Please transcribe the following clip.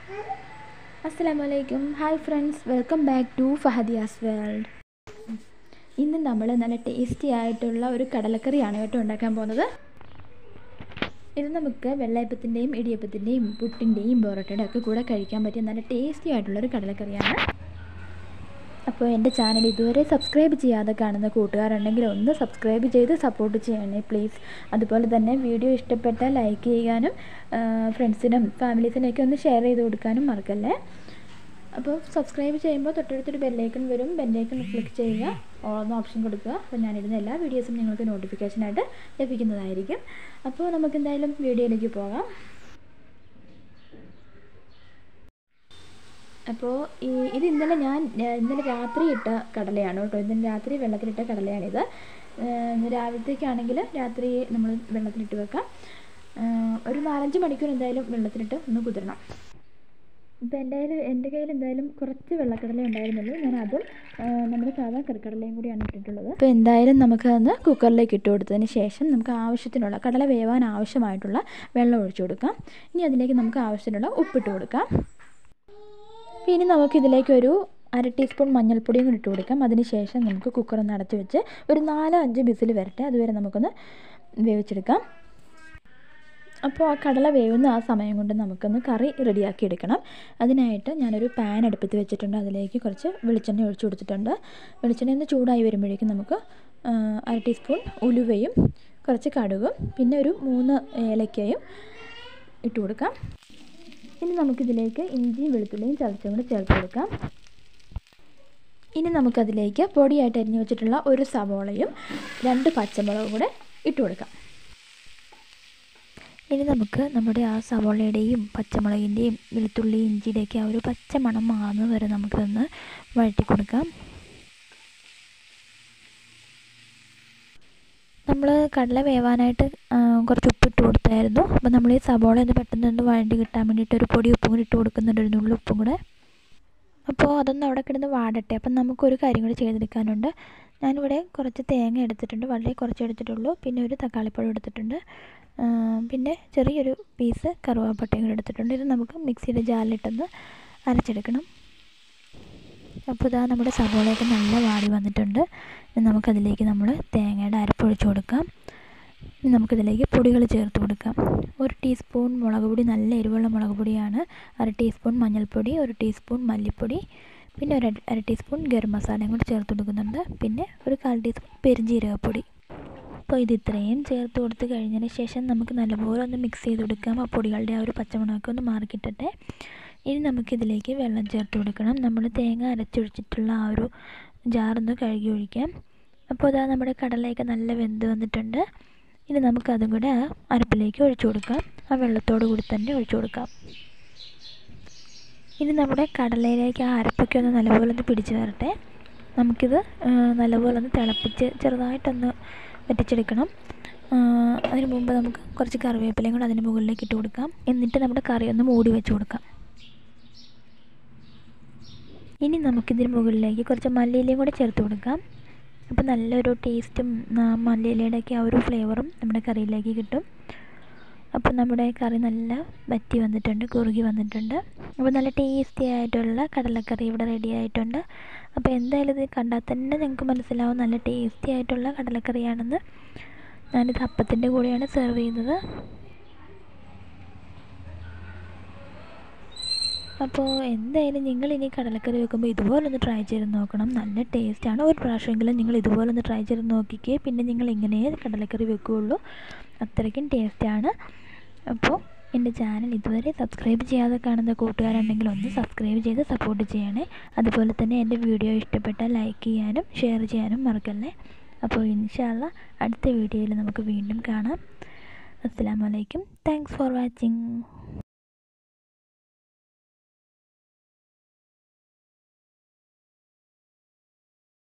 അസ്സലാമു അലൈക്കും hi friends welcome back to Fahadiya's world ഇന്ന് നമ്മൾ നല്ല ടേസ്റ്റി ആയിട്ടുള്ള ഒരു കടലക്കറിയാണ് കേട്ടോ ഉണ്ടാക്കാൻ പോകുന്നത് ഇത് നമുക്ക് വെള്ളയപ്പത്തിൻ്റെയും ഇടിയപ്പത്തിൻ്റെയും പുട്ടിൻ്റെയും പൊറോട്ടയുടെ ഒക്കെ കൂടെ കഴിക്കാൻ പറ്റിയ നല്ല ടേസ്റ്റി ആയിട്ടുള്ളൊരു കടലക്കറിയാണ് അപ്പോൾ എൻ്റെ ചാനൽ ഇതുവരെ സബ്സ്ക്രൈബ് ചെയ്യാതെ കാണുന്ന കൂട്ടുകാരുണ്ടെങ്കിൽ ഒന്ന് സബ്സ്ക്രൈബ് ചെയ്ത് സപ്പോർട്ട് ചെയ്യണേ പ്ലീസ് അതുപോലെ തന്നെ വീഡിയോ ഇഷ്ടപ്പെട്ടാൽ ലൈക്ക് ചെയ്യാനും ഫ്രണ്ട്സിനും ഫാമിലീസിനൊക്കെ ഒന്ന് ഷെയർ ചെയ്ത് കൊടുക്കാനും മറക്കല്ലേ അപ്പോൾ സബ്സ്ക്രൈബ് ചെയ്യുമ്പോൾ തൊട്ടടുത്തൊരു ബെല്ലൈക്കൺ വരും ബെല്ലൈക്കൺ ക്ലിക്ക് ചെയ്യുക ഓളെന്ന ഓപ്ഷൻ കൊടുക്കുക അപ്പോൾ ഞാനിടുന്ന എല്ലാ വീഡിയോസും നിങ്ങൾക്ക് നോട്ടിഫിക്കേഷനായിട്ട് ലഭിക്കുന്നതായിരിക്കും അപ്പോൾ നമുക്ക് എന്തായാലും വീഡിയോയിലേക്ക് പോകാം അപ്പോൾ ഈ ഇത് ഇന്നലെ ഞാൻ ഇന്നലെ രാത്രി ഇട്ട കടലയാണ് കേട്ടോ ഇന്നലെ രാത്രി വെള്ളത്തിലിട്ട കടലയാണിത് രാവിലത്തേക്കാണെങ്കിൽ രാത്രി നമ്മൾ വെള്ളത്തിലിട്ട് വെക്കാം ഒരു നാലഞ്ച് മണിക്കൂർ എന്തായാലും വെള്ളത്തിലിട്ട് ഒന്ന് കുതിരണം ഇപ്പോൾ എൻ്റെ കയ്യിൽ എൻ്റെ കയ്യിൽ എന്തായാലും കുറച്ച് വെള്ളക്കടല ഉണ്ടായിരുന്നുള്ളൂ ഞാൻ അതും നമ്മുടെ സാധാ കറിക്കടലയും കൂടിയാണ് ഇട്ടിട്ടുള്ളത് അപ്പോൾ എന്തായാലും നമുക്കതൊന്ന് കുക്കറിലേക്ക് ഇട്ട് കൊടുത്തതിന് ശേഷം നമുക്ക് ആവശ്യത്തിനുള്ള കടല വേവാൻ ആവശ്യമായിട്ടുള്ള വെള്ളം ഒഴിച്ചു കൊടുക്കാം ഇനി അതിലേക്ക് നമുക്ക് ആവശ്യത്തിനുള്ള ഉപ്പിട്ട് കൊടുക്കാം ഇനി നമുക്കിതിലേക്കൊരു അര ടീസ്പൂൺ മഞ്ഞൾപ്പൊടിയും കൂടി ഇട്ട് കൊടുക്കാം അതിന് ശേഷം നമുക്ക് കുക്കർ ഒന്ന് അടച്ച് വെച്ച് ഒരു നാലോ അഞ്ച് ബിസിൽ വരട്ടെ അതുവരെ നമുക്കൊന്ന് വേവിച്ചെടുക്കാം അപ്പോൾ ആ കടല വേവുന്ന ആ സമയം കൊണ്ട് നമുക്കൊന്ന് കറി റെഡിയാക്കി എടുക്കണം അതിനായിട്ട് ഞാനൊരു പാൻ അടുപ്പത്ത് വെച്ചിട്ടുണ്ട് അതിലേക്ക് കുറച്ച് വെളിച്ചെണ്ണ ഒഴിച്ചു കൊടുത്തിട്ടുണ്ട് വെളിച്ചെണ്ണ ഒന്ന് ചൂടായി വരുമ്പോഴേക്കും നമുക്ക് അര ടീസ്പൂൺ ഉലുവയും കുറച്ച് കടുകും പിന്നെ ഒരു മൂന്ന് ഏലക്കയും ഇട്ട് കൊടുക്കാം ഇനി നമുക്കിതിലേക്ക് ഇഞ്ചിയും വെളുത്തുള്ളിയും ചതച്ചും കൂടി ചേർത്ത് കൊടുക്കാം ഇനി നമുക്കതിലേക്ക് പൊടിയായിട്ട് അരിഞ്ഞു വെച്ചിട്ടുള്ള ഒരു സവോളയും രണ്ട് പച്ചമുളകും കൂടെ ഇട്ട് കൊടുക്കാം ഇനി നമുക്ക് നമ്മുടെ ആ സവോളയുടെയും പച്ചമുളകിൻ്റെയും വെളുത്തുള്ളി ഇഞ്ചിയുടെയൊക്കെ ആ ഒരു പച്ച മണം മാറുന്നത് വരെ നമുക്കിതൊന്ന് വഴറ്റി കൊടുക്കാം നമ്മൾ കടല വേവാനായിട്ട് കുറച്ച് ഉപ്പിട്ട് കൊടുത്തായിരുന്നു അപ്പോൾ നമ്മൾ ഈ സവോള ഒന്ന് പെട്ടെന്ന് ഒന്ന് വഴണ്ടി കിട്ടാൻ വേണ്ടിയിട്ട് ഒരു പൊടി ഉപ്പും കൂടി ഇട്ട് കൊടുക്കുന്നുണ്ട് ഒരു നുള്ളു ഉപ്പും കൂടെ അപ്പോൾ അതൊന്ന് അവിടെ കിടന്ന് വാടട്ടെ അപ്പം നമുക്കൊരു കാര്യം കൂടി ചെയ്തെടുക്കാനുണ്ട് ഞാനിവിടെ കുറച്ച് തേങ്ങ എടുത്തിട്ടുണ്ട് വളരെ കുറച്ച് എടുത്തിട്ടുള്ളൂ പിന്നെ ഒരു തക്കാളിപ്പഴം എടുത്തിട്ടുണ്ട് പിന്നെ ചെറിയൊരു പീസ് കറുവാപ്പട്ടയും കൂടി എടുത്തിട്ടുണ്ട് ഇത് നമുക്ക് മിക്സിയുടെ ജാലിലിട്ടൊന്ന് അരച്ചെടുക്കണം അപ്പോൾ ഇതാ നമ്മുടെ സവോളയൊക്കെ നല്ല വാടി വന്നിട്ടുണ്ട് നമുക്കതിലേക്ക് നമ്മൾ തേങ്ങയുടെ അരപ്പൊഴിച്ച് കൊടുക്കാം ഇനി നമുക്കിതിലേക്ക് പൊടികൾ ചേർത്ത് കൊടുക്കാം ഒരു ടീസ്പൂൺ മുളക് പൊടി നല്ല എരിവുള്ള മുളക് പൊടിയാണ് അര ടീസ്പൂൺ മഞ്ഞൾപ്പൊടി ഒരു ടീസ്പൂൺ മല്ലിപ്പൊടി പിന്നെ ഒരു അര ടീസ്പൂൺ ഗരം മസാലയും കൂടി ചേർത്ത് കൊടുക്കുന്നുണ്ട് പിന്നെ ഒരു കാൽ ടീസ്പൂൺ പെരിഞ്ജീരകപ്പൊടി അപ്പോൾ ഇത് ഇത്രയും ചേർത്ത് കൊടുത്ത് കഴിഞ്ഞതിന് ശേഷം നമുക്ക് നല്ലപോലെ ഒന്ന് മിക്സ് ചെയ്ത് കൊടുക്കാം ആ പൊടികളുടെ ആ ഒരു പച്ചമുളകൊക്കെ ഒന്ന് മാറിക്കിട്ടട്ടെ ഇനി നമുക്കിതിലേക്ക് വെള്ളം ചേർത്ത് കൊടുക്കണം നമ്മൾ തേങ്ങ അരച്ചൊഴിച്ചിട്ടുള്ള ആ ഒരു ജാറൊന്ന് കഴുകി ഒഴിക്കാം അപ്പോൾ അതാ നമ്മുടെ കടലയൊക്കെ നല്ല വെന്ത് വന്നിട്ടുണ്ട് ഇനി നമുക്കതും കൂടെ ആ അരപ്പിലേക്ക് ഒഴിച്ചു കൊടുക്കാം ആ വെള്ളത്തോട് കൂടി തന്നെ ഒഴിച്ചു കൊടുക്കാം ഇനി നമ്മുടെ കടലയിലേക്ക് ആ അരപ്പൊക്കെ ഒന്ന് നല്ലപോലെ ഒന്ന് പിടിച്ച് വരട്ടെ നമുക്കിത് നല്ലപോലെ ഒന്ന് തിളപ്പിച്ച് ചെറുതായിട്ടൊന്ന് വറ്റിച്ചെടുക്കണം അതിന് മുമ്പ് നമുക്ക് കുറച്ച് കറിവേപ്പിലയും കൂടെ അതിന് മുകളിലേക്ക് ഇട്ട് കൊടുക്കാം എന്നിട്ട് നമ്മുടെ കറി ഒന്ന് മൂടി വെച്ച് കൊടുക്കാം ഇനി നമുക്കിതിന് മുകളിലേക്ക് കുറച്ച് മല്ലിയിലയും കൂടെ ചേർത്ത് കൊടുക്കാം അപ്പോൾ നല്ലൊരു ടേസ്റ്റും മല്ലിയിലയുടെയൊക്കെ ആ ഒരു ഫ്ലേവറും നമ്മുടെ കറിയിലേക്ക് കിട്ടും അപ്പോൾ നമ്മുടെ കറി നല്ല വറ്റി വന്നിട്ടുണ്ട് കുറുകി വന്നിട്ടുണ്ട് അപ്പോൾ നല്ല ടേസ്റ്റി ആയിട്ടുള്ള കടലക്കറി ഇവിടെ റെഡി ആയിട്ടുണ്ട് അപ്പോൾ എന്തായാലും ഇത് കണ്ടാൽ തന്നെ നിങ്ങൾക്ക് മനസ്സിലാവും നല്ല ടേസ്റ്റി ആയിട്ടുള്ള കടലക്കറിയാണെന്ന് ഞാനിത് അപ്പത്തിൻ്റെ കൂടെയാണ് സെർവ് ചെയ്യുന്നത് അപ്പോൾ എന്തായാലും നിങ്ങൾ ഇനി കടലക്കറി വെക്കുമ്പോൾ ഇതുപോലൊന്ന് ട്രൈ ചെയ്ത് നോക്കണം നല്ല ടേസ്റ്റാണ് ഒരു പ്രാവശ്യമെങ്കിലും നിങ്ങൾ ഇതുപോലൊന്ന് ട്രൈ ചെയ്ത് നോക്കിക്കേ പിന്നെ നിങ്ങൾ ഇങ്ങനെ കടലക്കറി വെക്കുകയുള്ളൂ അത്രയ്ക്കും ടേസ്റ്റാണ് അപ്പോൾ എൻ്റെ ചാനൽ ഇതുവരെ സബ്സ്ക്രൈബ് ചെയ്യാതെ കാണുന്ന കൂട്ടുകാരുണ്ടെങ്കിൽ ഒന്ന് സബ്സ്ക്രൈബ് ചെയ്ത് സപ്പോർട്ട് ചെയ്യണേ അതുപോലെ തന്നെ എൻ്റെ വീഡിയോ ഇഷ്ടപ്പെട്ടാൽ ലൈക്ക് ചെയ്യാനും ഷെയർ ചെയ്യാനും മറക്കല്ലേ അപ്പോൾ ഇൻഷാല്ല അടുത്ത വീഡിയോയിൽ നമുക്ക് വീണ്ടും കാണാം അസ്സാം വലൈക്കും താങ്ക്സ് ഫോർ വാച്ചിങ്